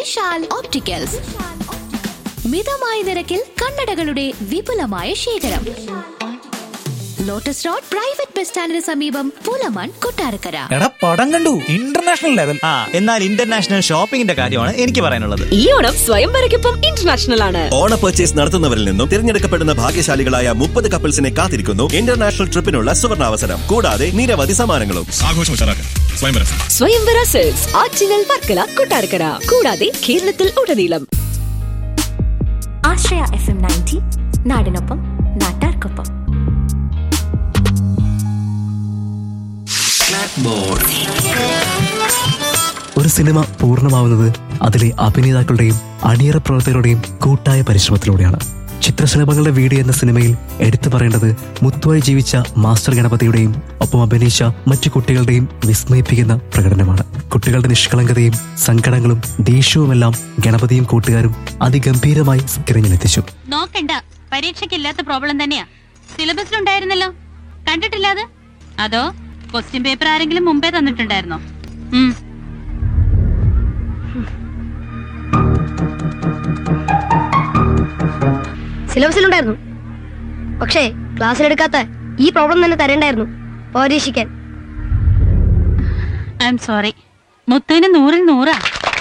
Vishal opticals മിതമായ നിരക്കിൽ കണ്ണടകളുടെ വിപുലമായ ശേഖരം ലോട്ടസ് റോഡ് പ്രൈവറ്റ് ബസ് സ്റ്റാൻഡിന് സമീപം പൂലമാൻ കൊട്ടാരക്കര എടാ പടം കണ്ടു ഇന്റർനാഷണൽ ലെവൽ ആ എന്നാൽ ഇന്റർനാഷണൽ ഷോപ്പിംഗിന്റെ കാര്യമാണ് എനിക്ക് പറയാനുള്ളത് ഈ ഓണം സ്വയംവരയ്ക്കൊപ്പം ഇന്റർനാഷണൽ ആണ് ഓണ പർച്ചേസ് നടത്തുന്നവരിൽ നിന്നും തിരഞ്ഞെടുക്കപ്പെടുന്ന ഭാഗ്യശാലികളായ മുപ്പത് കപ്പിൾസിനെ കാത്തിരിക്കുന്നു ഇന്റർനാഷണൽ ട്രിപ്പിനുള്ള സുവർണാവസരം കൂടാതെ നിരവധി സമ്മാനങ്ങളും ആഘോഷം ഉഷാറാക്കാൻ സ്വയംവരം സ്വയംവര സെൽസ് ആറ്റിങ്ങൽ വർക്കല കൊട്ടാരക്കര കൂടാതെ കേരളത്തിൽ ഉടനീളം ആശ്രയ എഫ് എം നയൻറ്റി നാടിനൊപ്പം നാട്ടാർക്കൊപ്പം ഒരു സിനിമ പൂർണ്ണമാവുന്നത് അതിലെ അഭിനേതാക്കളുടെയും അണിയറ പ്രവർത്തകരുടെയും കൂട്ടായ പരിശ്രമത്തിലൂടെയാണ് ചിത്രശലഭങ്ങളുടെ വീട് എന്ന സിനിമയിൽ എടുത്തു പറയേണ്ടത് മുത്തുവായി ജീവിച്ച മാസ്റ്റർ ഗണപതിയുടെയും ഒപ്പം അഭിനയിച്ച മറ്റു കുട്ടികളുടെയും വിസ്മയിപ്പിക്കുന്ന പ്രകടനമാണ് കുട്ടികളുടെ നിഷ്കളങ്കതയും സങ്കടങ്ങളും ദേഷ്യവുമെല്ലാം ഗണപതിയും കൂട്ടുകാരും അതിഗംഭീരമായി സ്ക്രീനിലെത്തിച്ചു നോക്കണ്ട പരീക്ഷയ്ക്കില്ലാത്ത പ്രോബ്ലം തന്നെയാ സിലബസിലുണ്ടായിരുന്നല്ലോ കണ്ടിട്ടില്ല അത് അതോ ക്വസ്റ്റ്യൻ പേപ്പർ ആരെങ്കിലും മുമ്പേ തന്നിട്ടുണ്ടായിരുന്നോ ഉം സിലബസിലുണ്ടായിരുന്നു പക്ഷേ ക്ലാസ്സിലെടുക്കാത്ത ഈ പ്രോബ്ലം തന്നെ തരേണ്ടായിരുന്നു പരീക്ഷിക്കാൻ ഐ എം സോറി മുത്തുവിന് നൂറിൽ നൂറാ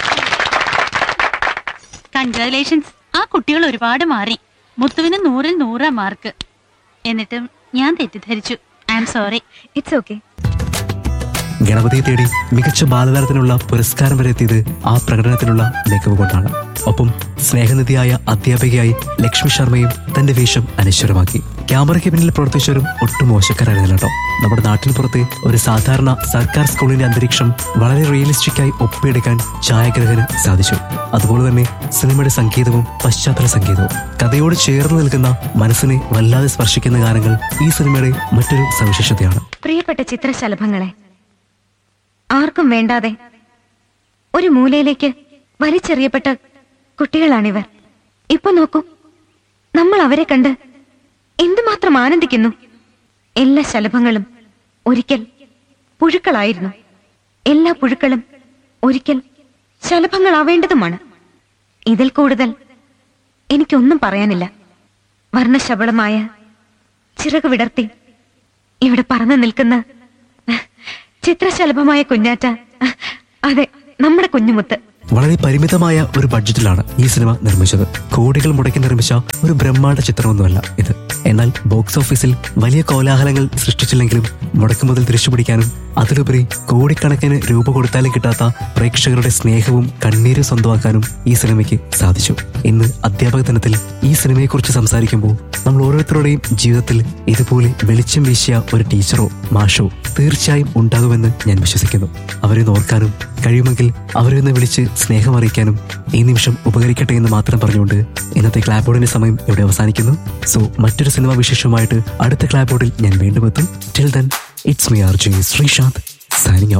കൺഗ്രാലേഷൻസ് ആ കുട്ടികൾ ഒരുപാട് മാറി മുത്തുവിന് നൂറിൽ നൂറാ മാർക്ക് എന്നിട്ടും ഞാൻ തെറ്റിദ്ധരിച്ചു I'm sorry it's okay ഗണപതിയെ തേടി മികച്ച ബാലതാരത്തിനുള്ള പുരസ്കാരം വരെ എത്തിയത് ആ പ്രകടനത്തിനുള്ള മികവ് കൊണ്ടാണ് ഒപ്പം സ്നേഹനിധിയായ അധ്യാപികയായി ലക്ഷ്മി ശർമ്മയും തന്റെ വേഷം അനശ്വരമാക്കി ക്യാമറയ്ക്ക് പിന്നിൽ പ്രവർത്തിച്ചവരും ഒട്ടും മോശക്കാരായിരുന്നില്ല കേട്ടോ നമ്മുടെ നാട്ടിന് പുറത്തെ ഒരു സാധാരണ സർക്കാർ സ്കൂളിന്റെ അന്തരീക്ഷം വളരെ റിയലിസ്റ്റിക്കായി ഒപ്പിയെടുക്കാൻ ഛായാഗ്രഹന് സാധിച്ചു അതുപോലെ തന്നെ സിനിമയുടെ സംഗീതവും പശ്ചാത്തല സംഗീതവും കഥയോട് ചേർന്ന് നിൽക്കുന്ന മനസ്സിനെ വല്ലാതെ സ്പർശിക്കുന്ന ഗാനങ്ങൾ ഈ സിനിമയുടെ മറ്റൊരു സവിശേഷതയാണ് പ്രിയപ്പെട്ട ചിത്രശലഭങ്ങളെ ആർക്കും വേണ്ടാതെ ഒരു മൂലയിലേക്ക് വലിച്ചെറിയപ്പെട്ട കുട്ടികളാണിവർ ഇപ്പൊ നോക്കൂ നമ്മൾ അവരെ കണ്ട് എന്തുമാത്രം ആനന്ദിക്കുന്നു എല്ലാ ശലഭങ്ങളും ഒരിക്കൽ പുഴുക്കളായിരുന്നു എല്ലാ പുഴുക്കളും ഒരിക്കൽ ശലഭങ്ങളാവേണ്ടതുമാണ് ഇതിൽ കൂടുതൽ എനിക്കൊന്നും പറയാനില്ല വർണ്ണശബളമായ ചിറക് വിടർത്തി ഇവിടെ പറന്നു നിൽക്കുന്ന ചിത്രശലഭമായ കുഞ്ഞാറ്റ അതെ നമ്മുടെ കുഞ്ഞുമുത്ത് വളരെ പരിമിതമായ ഒരു ബഡ്ജറ്റിലാണ് ഈ സിനിമ നിർമ്മിച്ചത് കോടികൾ മുടക്കി നിർമ്മിച്ച ഒരു ബ്രഹ്മാണ്ഡ ചിത്രമൊന്നുമല്ല ഇത് എന്നാൽ ബോക്സ് ഓഫീസിൽ വലിയ കോലാഹലങ്ങൾ സൃഷ്ടിച്ചില്ലെങ്കിലും മുടക്കു മുതൽ തിരിച്ചുപിടിക്കാനും അതിലുപരി കോടിക്കണക്കിന് രൂപ കൊടുത്താലും കിട്ടാത്ത പ്രേക്ഷകരുടെ സ്നേഹവും കണ്ണീരും സ്വന്തമാക്കാനും ഈ സിനിമയ്ക്ക് സാധിച്ചു ഇന്ന് അധ്യാപക ദിനത്തിൽ ഈ സിനിമയെക്കുറിച്ച് സംസാരിക്കുമ്പോൾ നമ്മൾ ഓരോരുത്തരുടെയും ജീവിതത്തിൽ ഇതുപോലെ വെളിച്ചം വീശിയ ഒരു ടീച്ചറോ മാഷോ തീർച്ചയായും ഉണ്ടാകുമെന്ന് ഞാൻ വിശ്വസിക്കുന്നു അവരെ ഓർക്കാനും കഴിയുമെങ്കിൽ അവരെ ഒന്ന് വിളിച്ച് സ്നേഹം അറിയിക്കാനും ഈ നിമിഷം ഉപകരിക്കട്ടെ എന്ന് മാത്രം പറഞ്ഞുകൊണ്ട് ഇന്നത്തെ ക്ലാബോർഡിന്റെ സമയം ഇവിടെ അവസാനിക്കുന്നു സോ മറ്റൊരു സിനിമാ വിശേഷവുമായിട്ട് അടുത്ത ക്ലാബോർഡിൽ ഞാൻ വീണ്ടും എത്തും till then it's me R J Sreesanth signing